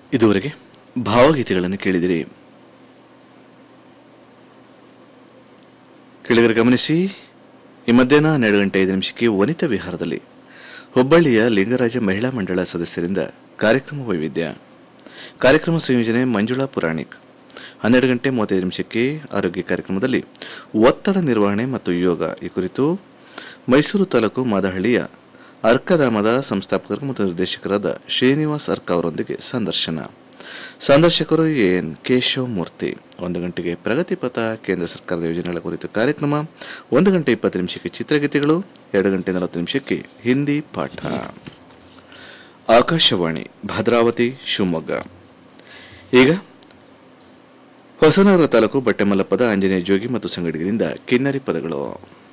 ಇದುವರೆಗೆ ಭಾವಗೀತೆಗಳನ್ನು ಕೇಳಿದಿರಿ ಕೇಳಿದರೆ ಗಮನಿಸಿ ಈ ಮಧ್ಯಾಹ್ನ ಹನ್ನೆರಡು ಗಂಟೆ ಐದು ನಿಮಿಷಕ್ಕೆ ವನಿತಾ ವಿಹಾರದಲ್ಲಿ ಹುಬ್ಬಳ್ಳಿಯ ಲಿಂಗರಾಜ ಮಹಿಳಾ ಮಂಡಳ ಸದಸ್ಯರಿಂದ ಕಾರ್ಯಕ್ರಮ ವೈವಿಧ್ಯ ಕಾರ್ಯಕ್ರಮ ಸಂಯೋಜನೆ ಮಂಜುಳಾ ಪುರಾಣಿಕ್ ಹನ್ನೆರಡು ಗಂಟೆ ಮೂವತ್ತೈದು ನಿಮಿಷಕ್ಕೆ ಆರೋಗ್ಯ ಕಾರ್ಯಕ್ರಮದಲ್ಲಿ ಒತ್ತಡ ನಿರ್ವಹಣೆ ಮತ್ತು ಯೋಗ ಈ ಕುರಿತು ಮೈಸೂರು ತಾಲೂಕು ಮಾದಹಳ್ಳಿಯ ಅರ್ಕಧಾಮದ ಸಂಸ್ಥಾಪಕರು ಮತ್ತು ನಿರ್ದೇಶಕರಾದ ಶ್ರೀನಿವಾಸ್ ಅರ್ಕ ಅವರೊಂದಿಗೆ ಸಂದರ್ಶನ ಸಂದರ್ಶಕರು ಎನ್ ಕೇಶವ್ ಮೂರ್ತಿ ಒಂದು ಗಂಟೆಗೆ ಪ್ರಗತಿ ಪಥ ಕೇಂದ್ರ ಸರ್ಕಾರದ ಯೋಜನೆಗಳ ಕುರಿತು ಕಾರ್ಯಕ್ರಮ ಒಂದು ಗಂಟೆ ಇಪ್ಪತ್ತು ನಿಮಿಷಕ್ಕೆ ಚಿತ್ರಗೀತೆಗಳು ಎರಡು ಗಂಟೆ ನಲವತ್ತು ನಿಮಿಷಕ್ಕೆ ಹಿಂದಿ ಪಾಠ ಆಕಾಶವಾಣಿ ಭದ್ರಾವತಿ ಶಿವಮೊಗ್ಗ ಈಗ ಹೊಸನಗರ ತಾಲೂಕು ಬಟ್ಟೆಮಲ್ಲಪ್ಪದ ಆಂಜನೇಯ ಜೋಗಿ ಮತ್ತು ಸಂಗಡಿಗರಿಂದ ಕಿನ್ನರಿ ಪದಗಳು